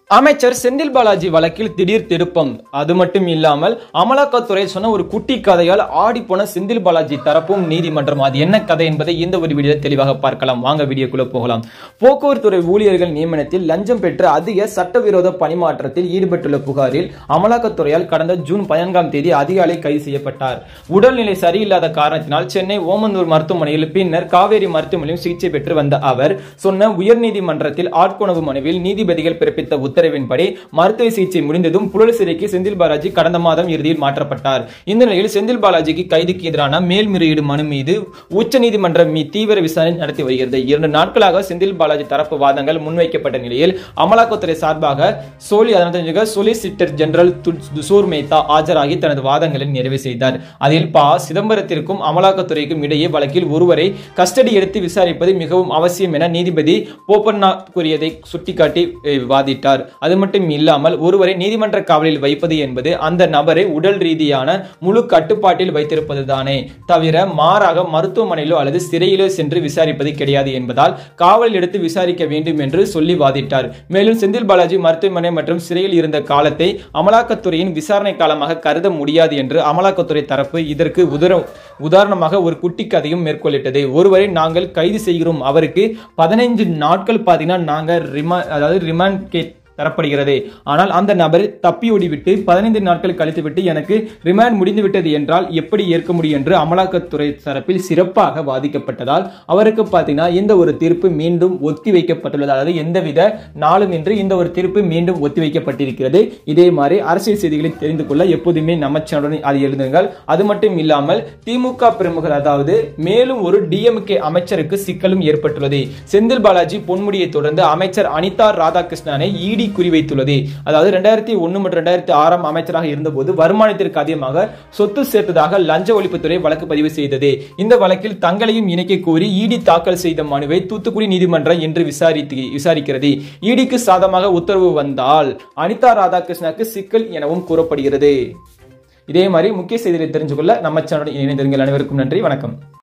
அமைச்சர் செந்தில் பாலாஜி வழக்கில் திடீர் திருப்பம் அது மட்டும் இல்லாமல் அமலாக்கத்துறை சொன்ன ஒரு குட்டி கதையால் ஆடி போன செந்தில் பாலாஜி தரப்பும் நீதிமன்றம் அது என்ன கதை என்பதை இந்த ஒரு வீடியோ தெளிவாக பார்க்கலாம் வாங்க வீடியோக்குள்ள போகலாம் போக்குவரத்து துறை ஊழியர்கள் நியமனத்தில் லஞ்சம் பெற்று அதிக சட்டவிரோத பணிமாற்றத்தில் ஈடுபட்டுள்ள புகாரில் அமலாக்கத்துறையால் கடந்த ஜூன் பதினான்காம் தேதி அதிகாலை கைது செய்யப்பட்டார் உடல்நிலை சரியில்லாத காரணத்தினால் சென்னை ஓமந்தூர் மருத்துவமனையில் பின்னர் காவேரி மருத்துவமனையில் சிகிச்சை பெற்று வந்த அவர் சொன்ன உயர்நீதிமன்றத்தில் ஆட்கொணவு மனுவில் நீதிபதிகள் பிறப்பித்த உத்தரவின்படி மருத்துவ சிகிச்சை முடிந்ததும் புழல் சிறைக்கு செந்தில் பாலாஜி கடந்த மாதம் இறுதியில் மாற்றப்பட்டார் இந்த நிலையில் செந்தில் பாலாஜிக்கு கைதுக்கு எதிரான மேல்முறையீடு மனு மீது உச்சநீதிமன்றம் மீ தீவிர விசாரணை நடத்தி வருகிறது இரண்டு நாட்களாக செந்தில் பாலாஜி தரப்பு வாதங்கள் முன்வைக்கப்பட்ட நிலையில் அமலாக்கத்துறை சார்பாக சோலி அதனை சொலிசிட்டர் ஜெனரல் துசூர் மேத்தா ஆஜராகி தனது வாதங்களை நிறைவு செய்தார் அதில் ப சிதம்பரத்திற்கும் அமலாக்கத்துறைக்கும் இடையே வழக்கில் ஒருவரை கஸ்டடி எடுத்து விசாரிப்பது மிகவும் அவசியம் என நீதிபதி போபண்ணா கூறியதை சுட்டிக்காட்டி அஹ், வாதிட்டார் அது மட்டும் இல்லாமல் ஒருவரை நீதிமன்ற காவலில் வைப்பது என்பது அந்த நபரை உடல் ரீதியான முழு கட்டுப்பாட்டில் வைத்திருப்பதுதானே தவிர மாறாக மருத்துவமனையிலோ அல்லது சிறையிலோ சென்று விசாரிப்பது கிடையாது என்பதால் காவலில் எடுத்து விசாரிக்க வேண்டும் என்று சொல்லி வாதிட்டார் மேலும் செந்தில் பாலாஜி மருத்துவமனை மற்றும் சிறையில் இருந்த காலத்தை அமலாக்கத்துறையின் விசாரணை காலமாக கருத முடியாது என்று அமலாக்கத்துறை தரப்பு இதற்கு உதர உதாரணமாக ஒரு குட்டி கதையும் மேற்கொள்ளிட்டது ஒருவரை நாங்கள் கைது செய்கிறோம் அவருக்கு பதினைஞ்சு நாட்கள் பார்த்தீங்கன்னா நாங்கள் ரிமா அதாவது ரிமாண்ட் கேட் தரப்படுகிறது ஆனால் அந்த நபர் தப்பியோடி விட்டு பதினைந்து நாட்கள் கழித்து விட்டு எனக்கு ரிமாண்ட் முடிந்து விட்டது என்றால் எப்படி ஏற்க முடியும் என்று அமலாக்கத்துறை தரப்பில் சிறப்பாக வாதிக்கப்பட்டதால் அவருக்கு பார்த்தீங்கன்னா இந்த ஒரு தீர்ப்பு மீண்டும் ஒத்தி வைக்கப்பட்டுள்ளது அதாவது எந்தவித நாளும் இன்று இந்த ஒரு தீர்ப்பு மீண்டும் ஒத்தி வைக்கப்பட்டிருக்கிறது இதே மாதிரி அரசியல் செய்திகளை தெரிந்து கொள்ள எப்போதுமே நம்ம சேனலுடன் அது எழுதுங்கள் அது மட்டும் இல்லாமல் திமுக பிரமுகர் அதாவது மேலும் ஒரு டிஎம்கே அமைச்சருக்கு சிக்கலும் ஏற்பட்டுள்ளது செந்தில் பாலாஜி பொன்முடியை தொடர்ந்து அமைச்சர் அனிதா ராதாகிருஷ்ணனை இடி குறிவைத்துள்ளது அதாவது ரெண்டாயிரத்தி ஒன்னு மற்றும் ரெண்டாயிரத்தி ஆறாம் அமைச்சராக இருந்தபோது வருமானத்திற்கு அதிகமாக சொத்து சேர்த்ததாக லஞ்ச ஒழிப்புத்துறை வழக்கு பதிவு செய்தது இந்த வழக்கில் தங்களையும் இணைக்க கோரி இடி தாக்கல் செய்த மனுவை தூத்துக்குடி நீதிமன்றம் இன்று விசாரித்து விசாரிக்கிறது இடிக்கு சாதமாக உத்தரவு வந்தால் அனிதா ராதாகிருஷ்ணனுக்கு சிக்கல் எனவும் கூறப்படுகிறது இதே மாதிரி முக்கிய செய்திகளை தெரிஞ்சுக்கொள்ள நம்ம சேனலுடன் இணைந்திருங்கள் அனைவருக்கும் நன்றி வணக்கம்